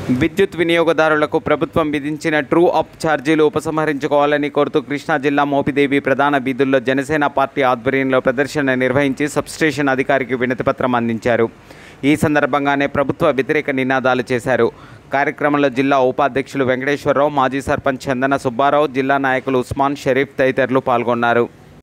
విద్యుత్ వినియోగదారులకు ప్రభుత్వం విధించిన ట్రూ అప్ ఛార్జీలు ఉపసంహరించుకోవాలని కోరుతూ కృష్ణా జిల్లా మోపిదేవి ప్రధాన వీధుల్లో జనసేన పార్టీ ఆధ్వర్యంలో ప్రదర్శన నిర్వహించి సబ్స్టేషన్ అధికారికి వినతిపత్రం అందించారు ఈ సందర్భంగానే ప్రభుత్వ వ్యతిరేక నినాదాలు చేశారు కార్యక్రమంలో జిల్లా ఉపాధ్యక్షులు వెంకటేశ్వరరావు మాజీ సర్పంచ్ చందన సుబ్బారావు జిల్లా నాయకులు ఉస్మాన్ షరీఫ్ తదితరులు పాల్గొన్నారు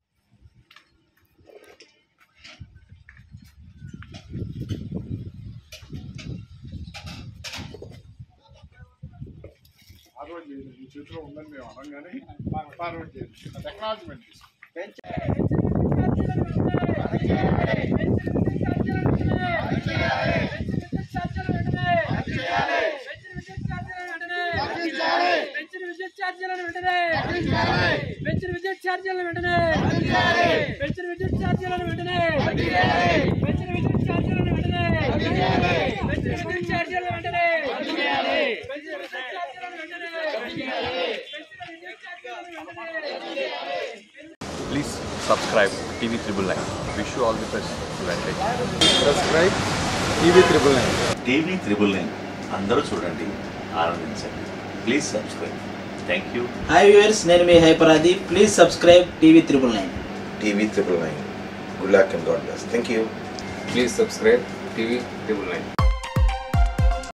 ఫార్వర్డ్ చేయండి మీ చేతిలో ఉందని మేము అనం కానీ ఫార్వర్డ్ చేయండి టెక్నాలజీ పెంచిన విద్యుత్ ఛార్జీలను వెంటనే పెంచిన విద్యుత్ ఛార్జీలను వెంటనే పెంచిన విద్యుత్ ఛార్జీలను వెంటనే పెంచిన విద్యుత్ ఛార్జీలను వెంటనే పెంచిన విద్యుత్ ఛార్జీలను వెంటనే పెంచిన విద్యుత్ ఛార్జీలను వెంటనే పెంచిన విద్యుత్ ఛార్జీలను వెంటనే Please subscribe TV Triple Nine. Wish you all the best. Advantage. Subscribe TV triple nine TV triple nine అందరూ చూడండి ఆనందించండి please subscribe thank you hi viewers నేను మీ హైపరాది please subscribe TV triple nine TV triple nine. Good luck and God bless. Thank you. Please subscribe TV Triple Nine.